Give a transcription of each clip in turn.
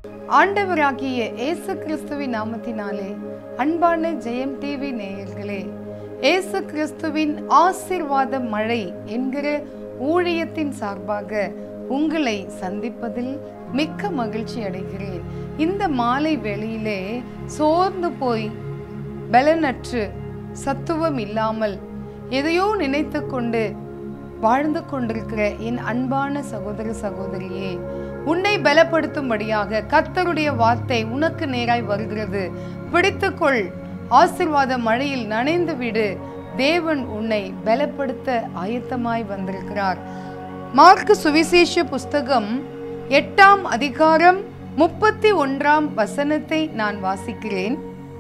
ஆண்டவராகிய இயேசு கிறிஸ்துவின் நாமத்தினாலே அன்பான ஜெயம் டிவி நேயர்களே இயேசு கிறிஸ்துவின் ஆசீர்வாத மழை என்கிற ஊழியத்தின் சார்பாக உங்களை சந்திப்பதில் மிக்க மகிழ்ச்சி அடைகிறேன் இந்த மாலை வேளையிலே சோர்ந்து போய் பலனற்று சத்துவம் இல்லாமல் எதையோ நினைத்து கொண்டு வாழ்ந்து கொண்டிருக்கிற என் அன்பான சகோதர சகோதரியே உன்னை பலப்படுத்தும்படியாக கர்த்தருடைய வார்த்தை உனக்கு நேராய் வருகிறது பிடித்துக்கொள் ஆசிர்வாத மழையில் நனைந்து விடு தேவன் உன்னை பலப்படுத்த ஆயத்தமாய் வந்திருக்கிறார் மார்க்கு சுவிசேஷ புஸ்தகம் எட்டாம் அதிகாரம் முப்பத்தி ஒன்றாம் வசனத்தை நான் வாசிக்கிறேன்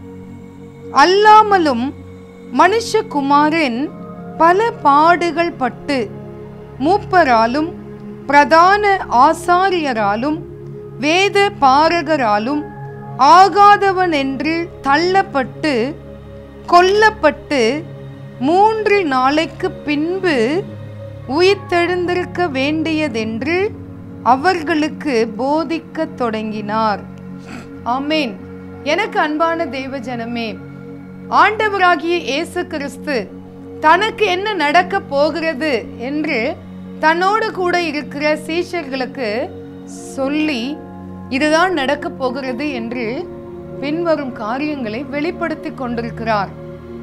அல்லாமலும் மனுஷகுமாரன் பல பாடுகள் பட்டு மூப்பராலும் பிரதான ஆசாரியராலும் வேத பாரகராலும் ஆகாதவன் என்று தள்ளப்பட்டு கொல்லப்பட்டு மூன்று நாளைக்கு பின்பு உயிர்த்தெழுந்திருக்க வேண்டியதென்று அவர்களுக்கு போதிக்கத் தொடங்கினார் ஆமேன் எனக்கு அன்பான தெய்வ ஜனமே ஆண்டவராகிய இயேசு கிறிஸ்து தனக்கு என்ன நடக்க போகிறது என்று தன்னோடு கூட இருக்கிற சீஷர்களுக்கு சொல்லி இதுதான் நடக்க போகிறது என்று பின்வரும் காரியங்களை வெளிப்படுத்தி கொண்டிருக்கிறார்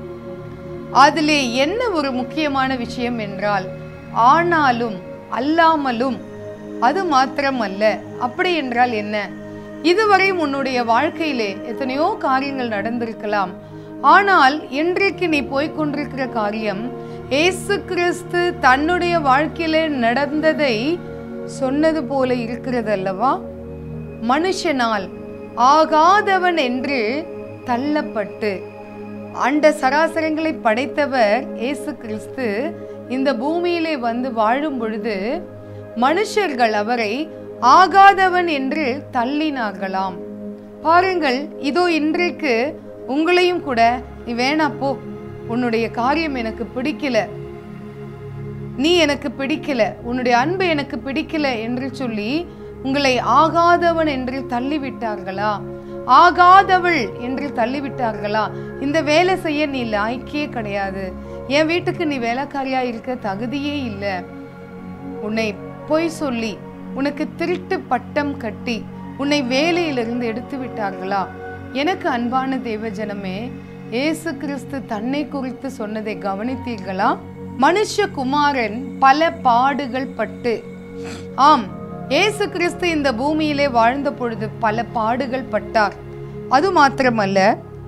அதிலே என்ன ஒரு முக்கியமான விஷயம் என்றால் ஆனாலும் அல்லாமலும் அது மாத்திரமல்ல அப்படி என்றால் என்ன இதுவரை உன்னுடைய வாழ்க்கையிலே எத்தனையோ காரியங்கள் நடந்திருக்கலாம் ஆனால் இன்றைக்கு நீ போய்கொண்டிருக்கிற காரியம் ஏசு கிறிஸ்து தன்னுடைய வாழ்க்கையில நடந்ததை சொன்னது போல இருக்கிறது அல்லவா மனுஷனால் ஆகாதவன் என்று தள்ளப்பட்டு அண்ட சராசரங்களை படைத்தவர் இயேசு கிறிஸ்து இந்த பூமியிலே வந்து வாழும் பொழுது மனுஷர்கள் அவரை ஆகாதவன் என்று தள்ளினார்களாம் பாருங்கள் இதோ இன்றைக்கு உங்களையும் கூட நீ வேணா போ உன்னுடைய காரியம் எனக்கு பிடிக்கல நீ எனக்கு பிடிக்கல உன்னுடைய அன்பு எனக்கு பிடிக்கல என்று சொல்லி உங்களை ஆகாதவன் என்று தள்ளிவிட்டார்களா ஆகாதவள் என்று தள்ளிவிட்டார்களா இந்த வேலை செய்ய நீ லாய்க்கே கிடையாது என் வீட்டுக்கு நீ வேலைக்காரியா இருக்க தகுதியே இல்லை உன்னை பொய் சொல்லி உனக்கு திருட்டு பட்டம் கட்டி உன்னை வேலையிலிருந்து எடுத்து விட்டார்களா எனக்கு அன்பான தேவ ஜனமே ஏசு கிறிஸ்து தன்னை குறித்து சொன்னதை கவனித்தீர்களா மனுஷகுமாரன் பல பாடுகள் பட்டு ஆம் ஏசு கிறிஸ்து இந்த பூமியிலே வாழ்ந்த பொழுது பல பாடுகள் பட்டார் அது மாத்திரமல்ல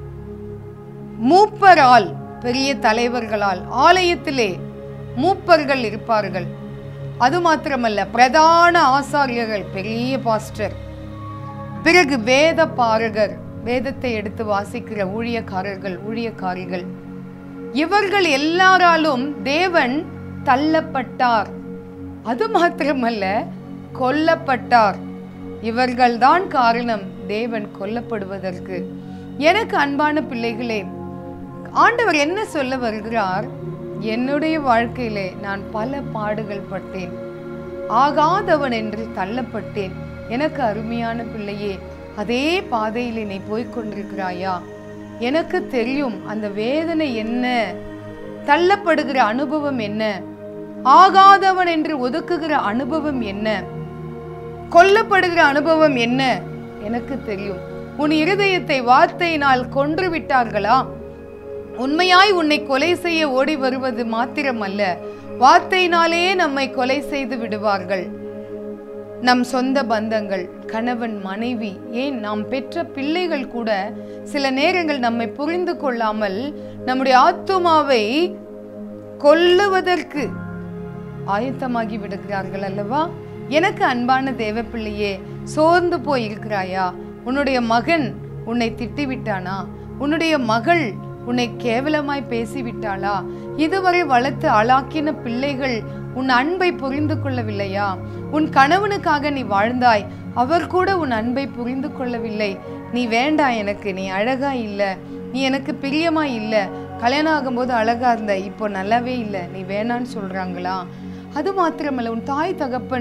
மூப்பரால் பெரிய தலைவர்களால் ஆலயத்திலே மூப்பர்கள் இருப்பார்கள் அது மாத்திரமல்ல பிரதான ஆசாரியர்கள் பெரிய பாஸ்டர் பிறகு வேத பாரகர் வேதத்தை எடுத்து வாசிக்கிற ஊழியக்காரர்கள் ஊழியக்காரிகள் இவர்கள் எல்லாராலும் தேவன் தள்ளப்பட்டார் அது மாத்திரமல்ல கொல்லப்பட்டார் இவர்கள்தான் காரணம் தேவன் கொல்லப்படுவதற்கு எனக்கு அன்பான பிள்ளைகளே ஆண்டவர் என்ன சொல்ல வருகிறார் என்னுடைய வாழ்க்கையிலே நான் பல பாடுகள் பட்டேன் ஆகாதவன் என்று தள்ளப்பட்டேன் எனக்கு அருமையான பிள்ளையே அதே பாதையில் நீ போய்கொண்டிருக்கிறாயா எனக்கு தெரியும் அந்த வேதனை என்ன தள்ளப்படுகிற அனுபவம் என்ன ஆகாதவன் என்று ஒதுக்குகிற அனுபவம் என்ன கொல்லப்படுகிற அனுபவம் என்ன எனக்கு தெரியும் உன் இருதயத்தை வார்த்தையினால் கொன்று விட்டார்களா உண்மையாய் உன்னை கொலை செய்ய ஓடி வருவது மாத்திரமல்ல வார்த்தையினாலே நம்மை கொலை செய்து விடுவார்கள் நம் சொந்த பந்தங்கள் கணவன் மனைவி ஏன் நாம் பெற்ற பிள்ளைகள் கூட சில நேரங்கள் நம்மை புரிந்து கொள்ளாமல் நம்முடைய ஆத்துமாவை கொல்லுவதற்கு ஆயத்தமாகி விடுகிறார்கள் அல்லவா எனக்கு அன்பான தேவ பிள்ளையே சோர்ந்து போய் இருக்கிறாயா உன்னுடைய மகன் உன்னை திட்டிவிட்டானா உன்னுடைய மகள் உன்னை கேவலமாய் பேசிவிட்டாளா இதுவரை வளர்த்து ஆளாக்கின பிள்ளைகள் உன் அன்பை புரிந்து கொள்ளவில்லையா உன் கணவனுக்காக நீ வாழ்ந்தாய் அவர் கூட உன் அன்பை புரிந்து கொள்ளவில்லை நீ வேண்டாம் எனக்கு நீ அழகா இல்ல நீ எனக்கு பிரியமா இல்ல கல்யாணம் ஆகும்போது அழகா இருந்த இப்போ நல்லாவே இல்லை நீ வேணான்னு சொல்றாங்களா அது மாத்திரமல்ல உன் தாய் தகப்பன்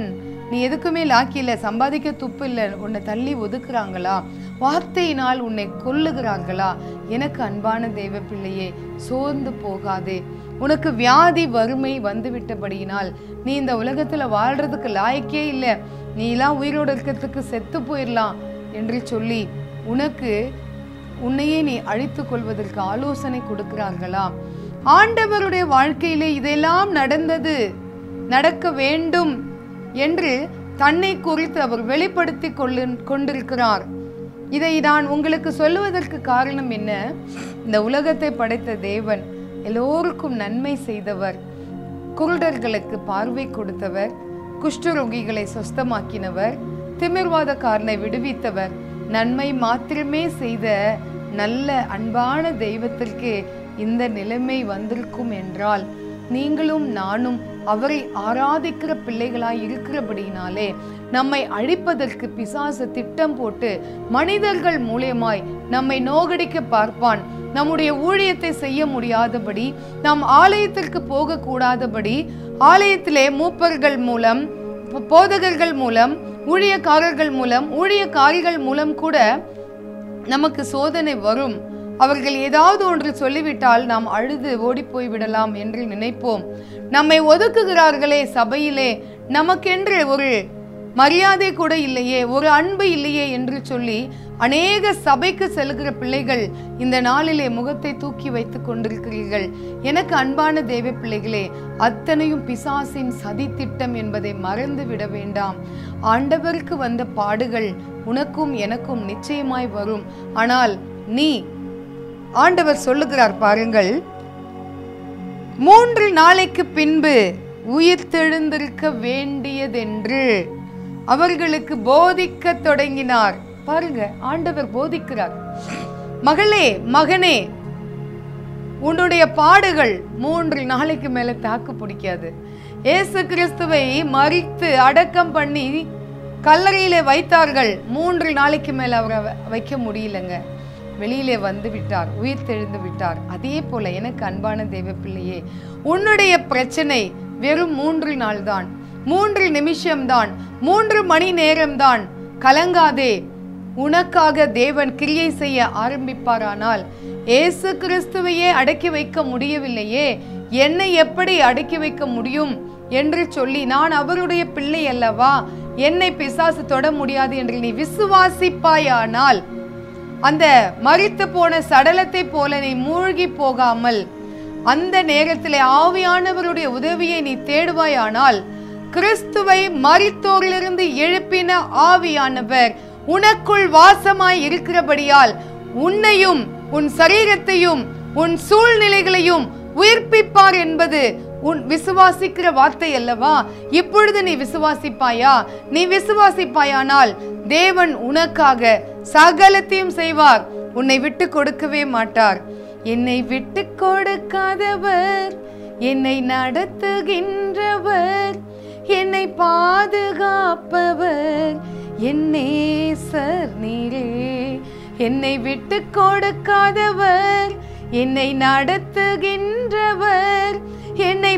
நீ எதுக்குமே லாக்கி இல்லை சம்பாதிக்க துப்பு இல்லை உன்னை தள்ளி ஒதுக்குறாங்களா வார்த்தையினால் உன்னை கொல்லுகிறாங்களா எனக்கு அன்பான தெய்வ பிள்ளையே சோர்ந்து போகாதே உனக்கு வியாதி வறுமை வந்து விட்டபடியினால் நீ இந்த உலகத்துல வாழ்றதுக்கு லாயக்கே இல்லை நீ எல்லாம் உயிரோடு இருக்கிறதுக்கு செத்து போயிடலாம் என்று சொல்லி உனக்கு உன்னையே நீ அழித்துக் கொள்வதற்கு ஆலோசனை கொடுக்கிறார்களா ஆண்டவருடைய வாழ்க்கையிலே இதெல்லாம் நடந்தது நடக்க வேண்டும் என்று தன்னை குறித்து அவர் வெளிப்படுத்தி கொள்ளு கொண்டிருக்கிறார் இதை நான் உங்களுக்கு சொல்லுவதற்கு காரணம் என்ன இந்த உலகத்தை படைத்த தேவன் எல்லோருக்கும் நன்மை செய்தவர் குருடர்களுக்கு பார்வை கொடுத்தவர் குஷ்டரோகிகளை சொஸ்தமாக்கினவர் திமிர்வாதக்காரனை விடுவித்தவர் நன்மை மாத்திரமே செய்த நல்ல அன்பான தெய்வத்திற்கு இந்த நிலைமை வந்திருக்கும் என்றால் நீங்களும் நானும் அவரை ஆராதிக்கிற பிள்ளைகளாய் இருக்கிறபடியினாலே நம்மை அழிப்பதற்கு பிசாசு திட்டம் போட்டு மனிதர்கள் மூலியமாய் நம்மை நோகடிக்க பார்ப்பான் நம்முடைய ஊழியத்தை செய்ய முடியாதபடி நாம் ஆலயத்திற்கு போக கூடாதபடி ஆலயத்திலே மூப்பர்கள் மூலம் போ- போதகர்கள் மூலம் ஊழியக்காரர்கள் மூலம் ஊழியக்காரிகள் மூலம் கூட நமக்கு சோதனை வரும் அவர்கள் ஏதாவது ஒன்று சொல்லிவிட்டால் நாம் அழுது ஓடிப்போய் விடலாம் என்று நினைப்போம் நம்மை ஒதுக்குகிறார்களே சபையிலே நமக்கென்று ஒரு மரியாதை கூட இல்லையே ஒரு அன்பு இல்லையே என்று சொல்லி அநேக சபைக்கு செல்கிற பிள்ளைகள் இந்த நாளிலே முகத்தை தூக்கி வைத்துக் கொண்டிருக்கிறீர்கள் எனக்கு அன்பான தேவ பிள்ளைகளே அத்தனையும் பிசாசின் சதி திட்டம் என்பதை மறந்து விட வேண்டாம் ஆண்டவருக்கு வந்த பாடுகள் உனக்கும் எனக்கும் நிச்சயமாய் வரும் ஆனால் நீ ஆண்டவர் சொல்லுகிறார் பாருங்கள் மூன்று நாளைக்கு பின்பு உயிர்த்தெழுந்திருக்க வேண்டியதென்று அவர்களுக்கு போதிக்க தொடங்கினார் பாருங்க ஆண்டவர் போதிக்கிறார் மகளே மகனே உன்னுடைய பாடுகள் மூன்று நாளைக்கு மேல தாக்கு பிடிக்காது இயேசு கிறிஸ்துவை மறித்து அடக்கம் பண்ணி கல்லறையிலே வைத்தார்கள் மூன்று நாளைக்கு மேல அவரை வ- வைக்க முடியலங்க வெளியிலே வந்து விட்டார் உயிர் தெழுந்து விட்டார் அதே போல எனக்கு அன்பான தெய்வ பிள்ளையே உன்னுடைய பிரச்சனை வெறும் மூன்று நாள் தான் மூன்று நிமிஷம்தான் மூன்று மணி நேரம்தான் கலங்காதே உனக்காக தேவன் கிரியை செய்ய ஆரம்பிப்பாரானால் இயேசு கிறிஸ்துவையே அடக்கி வைக்க முடியவில்லையே என்னை எப்படி அடக்கி வைக்க முடியும் என்று சொல்லி நான் அவருடைய பிள்ளை அல்லவா என்னை பிசாசு தொட முடியாது என்று நீ விசுவாசிப்பாயானால் அந்த மரித்து போன சடலத்தை போல நீ மூழ்கி போகாமல் அந்த நேரத்திலே ஆவியானவருடைய உதவியை நீ தேடுவாயானால் கிறிஸ்துவை மரித்தோரிலிருந்து எழுப்பின ஆவியானவர் உனக்குள் வாசமாய் இருக்கிறபடியால் உன்னையும் உன் சரீரத்தையும் உன் சூழ்நிலைகளையும் உயிர்ப்பிப்பார் என்பது உன் விசுவாசிக்கிற வார்த்தை அல்லவா இப்பொழுது நீ விசுவாசிப்பாயா நீ விசுவாசிப்பாயானால் தேவன் உனக்காக சகலத்தையும் செய்வார் உன்னை விட்டு கொடுக்கவே மாட்டார் என்னை விட்டு கொடுக்காதவர் என்னை நடத்துகின்றவர் என்னை பாதுகாப்பவர் என்னே சார் நீரே என்னை விட்டு கொடுக்காதவர் என்னை நடத்துகின்றவர் என்னை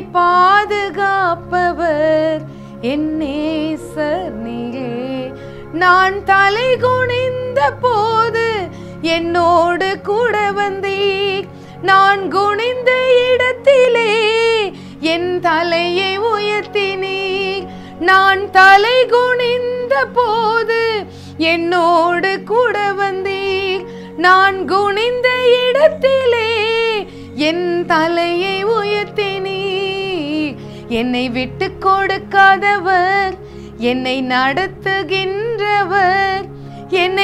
பாதுகாப்பவர் என்னே சார் நீரே நான் தலை குனிந்த போது என்னோடு கூட வந்தீர் நான் குனிந்த இடத்திலே என் தலையை உயர்த்தினீர் நான் தலை குனிந்த போது என்னோடு கூட வந்தீர் நான் குனிந்த இடத்திலே என் தலையை உயர்த்தினீர் என்னை விட்டு கொடுக்காதவர் என்னை நடத்துகின்றவர் என்னை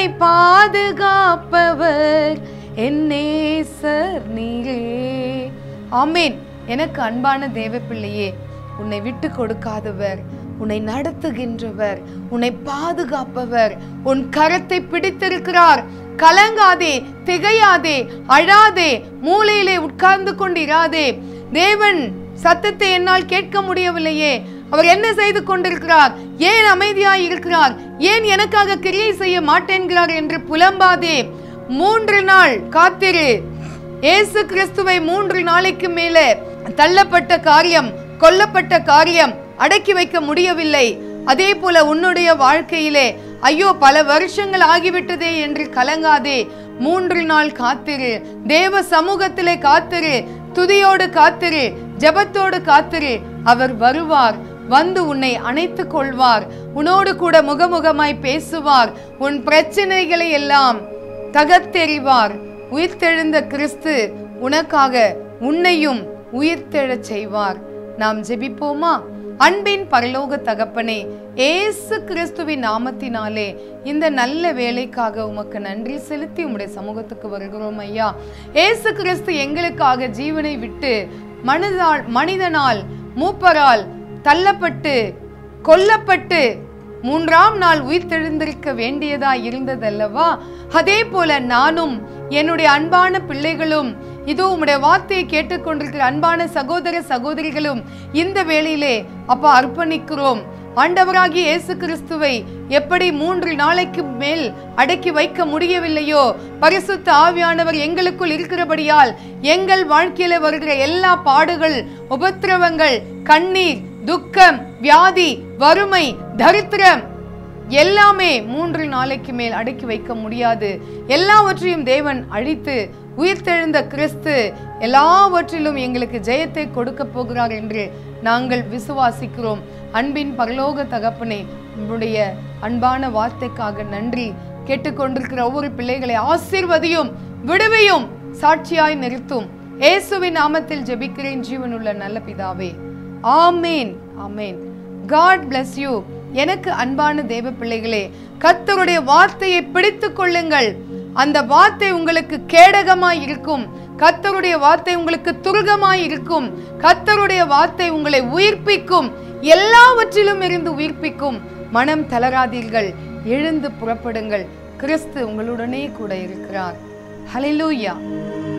பாதுகாப்பவர் என்னே சார் நீரே ஆமேன் எனக்கு அன்பான தேவ பிள்ளையே உன்னை விட்டு கொடுக்காதவர் உன்னை நடத்துகின்றவர் உன்னை பாதுகாப்பவர் உன் கரத்தை பிடித்திருக்கிறார் கலங்காதே திகையாதே அழாதே மூலையிலே உட்கார்ந்து கொண்டிராதே தேவன் சத்தத்தை என்னால் கேட்க முடியவில்லையே அவர் என்ன செய்து கொண்டிருக்கிறார் ஏன் அமைதியாய் இருக்கிறார் ஏன் எனக்காக கிரியை செய்ய மாட்டேன்கிறார் என்று புலம்பாதே மூன்று நாள் காத்திரு இயேசு கிறிஸ்துவை மூன்று நாளைக்கு மேலே தள்ளப்பட்ட காரியம் கொல்லப்பட்ட காரியம் அடக்கி வைக்க முடியவில்லை அதே போல உன்னுடைய வாழ்க்கையிலே ஐயோ பல வருஷங்கள் ஆகிவிட்டதே என்று கலங்காதே மூன்று நாள் காத்திரு தேவ சமூகத்திலே காத்திரு துதியோடு காத்திரு ஜெபத்தோடு காத்திரு அவர் வருவார் வந்து உன்னை அணைத்துக் கொள்வார் உன்னோடு கூட முகமுகமாய் பேசுவார் உன் பிரச்சனைகளை எல்லாம் தகர்த்தெறிவார் உயிர்த்தெழுந்த கிறிஸ்து உனக்காக உன்னையும் உயிர்த்தெழச் செய்வார் நாம் ஜெபிப்போமா அன்பின் பரலோக தகப்பனே ஏசு கிறிஸ்துவின் நாமத்தினாலே இந்த நல்ல வேலைக்காக உமக்கு நன்றி செலுத்தி உம்முடைய சமூகத்துக்கு வருகிறோம் ஐயா ஏசு கிறிஸ்து எங்களுக்காக ஜீவனை விட்டு மனிதால் மனிதனால் மூப்பரால் தள்ளப்பட்டு கொல்லப்பட்டு மூன்றாம் நாள் உயிர்த்தெழுந்திருக்க வேண்டியதா இருந்ததல்லவா அதே போல நானும் என்னுடைய அன்பான பிள்ளைகளும் இதோ உம்முடைய வார்த்தையை கேட்டுக்கொண்டிருக்கிற அன்பான சகோதர சகோதரிகளும் இந்த வேளையிலே அப்பா அர்ப்பணிக்கிறோம் ஆண்டவராகிய இயேசு கிறிஸ்துவை எப்படி மூன்று நாளைக்கு மேல் அடக்கி வைக்க முடியவில்லையோ பரிசுத்த ஆவியானவர் எங்களுக்குள் இருக்கிறபடியால் எங்கள் வாழ்க்கையில வருகிற எல்லா பாடுகள் உபத்திரவங்கள் கண்ணீர் துக்கம் வியாதி வறுமை தரித்திரம் எல்லாமே மூன்று நாளைக்கு மேல் அடக்கி வைக்க முடியாது எல்லாவற்றையும் தேவன் அழித்து உயிர்த்தெழுந்த கிறிஸ்து எல்லாவற்றிலும் எங்களுக்கு ஜெயத்தை கொடுக்க போகிறார் என்று நாங்கள் விசுவாசிக்கிறோம் அன்பின் பரலோக தகப்பனே உங்களுடைய அன்பான வார்த்தைக்காக நன்றி கேட்டுக்கொண்டிருக்கிற ஒவ்வொரு பிள்ளைகளை ஆசீர்வதியும் விடுவையும் சாட்சியாய் நிறுத்தும் இயேசுவின் நாமத்தில் ஜெபிக்கிறேன் ஜீவனுள்ள நல்ல பிதாவே ஆமேன் ஆமேன் காட் bless யூ எனக்கு அன்பான தேவ பிள்ளைகளே கர்த்தருடைய வார்த்தையை பிடித்துக் கொள்ளுங்கள் அந்த வார்த்தை உங்களுக்கு கேடகமாய் இருக்கும் கர்த்தருடைய வார்த்தை உங்களுக்கு துருகமாய் இருக்கும் கர்த்தருடைய வார்த்தை உங்களை உயிர்ப்பிக்கும் எல்லாவற்றிலும் இருந்து உயிர்ப்பிக்கும் மனம் தளராதீர்கள் எழுந்து புறப்படுங்கள் கிறிஸ்து உங்களுடனே கூட இருக்கிறார் ஹalleluya